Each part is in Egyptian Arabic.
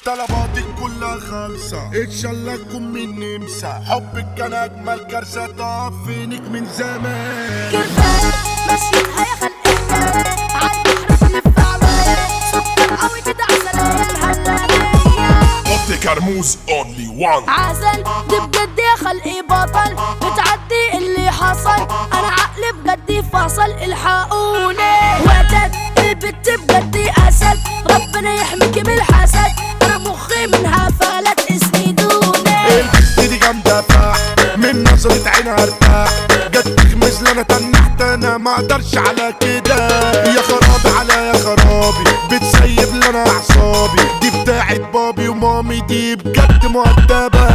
طلباتك كلها خالصة ان شاء الله تكون من نمسا حبك كان اجمل كارثة تقف فينك من زمان كرفان مشيتها يا خلقتها عالبحر بلف عمالة سكر قوي كده عسلية الهلالية اوتي كرموز اونلي وان عسل دي بجد يا خلقي بطل بتعدي اللي حصل انا عقلي بجد فصل الحقوني وتد البت بجد اسد ربنا يحميكي من الحسد انا مخي منها فلت اسندوني البت دي جامدة فاح من نظرة عينها ارتاح جت تغمز لي انا تنحت انا ما اقدرش على كده يا خرابي على يا خرابي بتسيب لي انا اعصابي دي بتاعت بابي ومامي دي بجد مؤدبة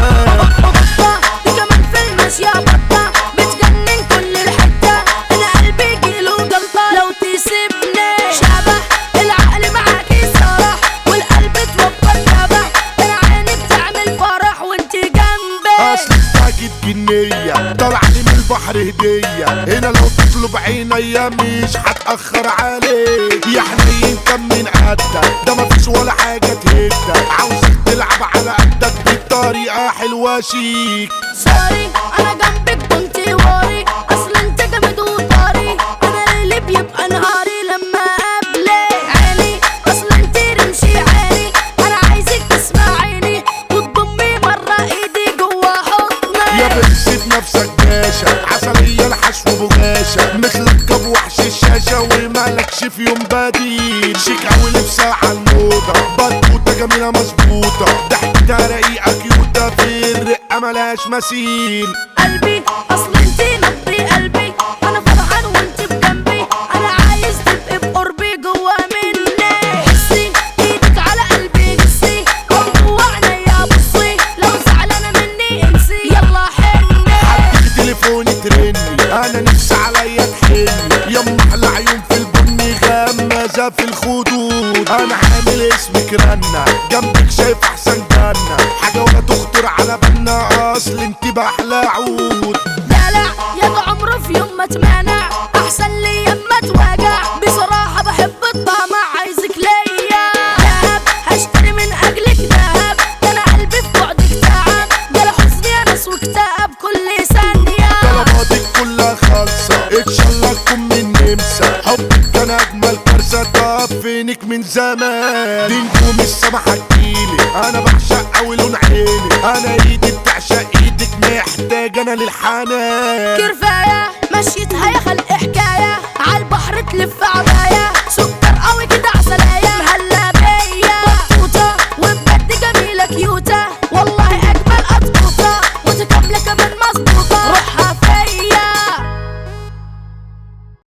بطة دي كمان في المشية بطة بتجنن كل الحتة انا قلبي جيله جلطة لو تسيبني شبح العقل معاكي سرح والقلب توفر نبح انا عيني بتعمل فرح وانت جنبي اصل اكيد جنية طالعة لي من البحر هدية هنا لو تطلب عينيا مش هتأخر عليك يا حنين كم من قدك ده مفيش ولا حاجة تهدك عاوزك تلعب على قدك بطريقة حلوة شيك سوري انا جنبك كنت واري اصل انت جامد وطاري انا اللي بيبقى نهاري لما قبلك عيني اصل انت رمشي عيني انا عايزك تسمعيني وتضمي مرة ايدي جوا حضني يا بنسيت نفسك باشا عسلية الحشو بغاشة مثلك بوحش الشاشة ومالكش في يوم بديل شيك اوي لبسها على الموضة بطوطة جميلة مظبوطة ضحكتها رقيقة كيوتة في الرقة ملهاش مثيل قلبي اصل انت نبضي قلبي انا فرحان وانت بجنبي انا عايز تبقي بقربي جوا مني حسي ايدك على قلبي جسي جوا عينيا بصي لو زعلانه مني انسي يلا حني حبيبي تليفوني ترني انا نفسي عليا تحني يما احلى عيون في البني غمازة في الخدود انا عامل اسمك رنة جنبك شايف احسن جنة حاجة ولا تخطر على بالنا اصل انت باحلى عود دلع يا ده عمره في يوم ما تمانع احسن لي اما تواجع بصراحة بحب الطمع عايزك ليا دهب هشتري من اجلك دهب ده انا قلبي في بعدك تعب ده انا حزني انس واكتئاب كل ثانية طلباتك كلها خالصة ان شاء الله تكون من نمسا حبك كان اجمل كارثة تقف فينك من زمان دي نجوم السما حكيلي انا بعشق اوي لون عيني انا ايدي بتعشق ايدك محتاج انا للحنان كرفاية مشيتها يا خلق حكاية عالبحر تلف عباية سكر قوي كده عسلاية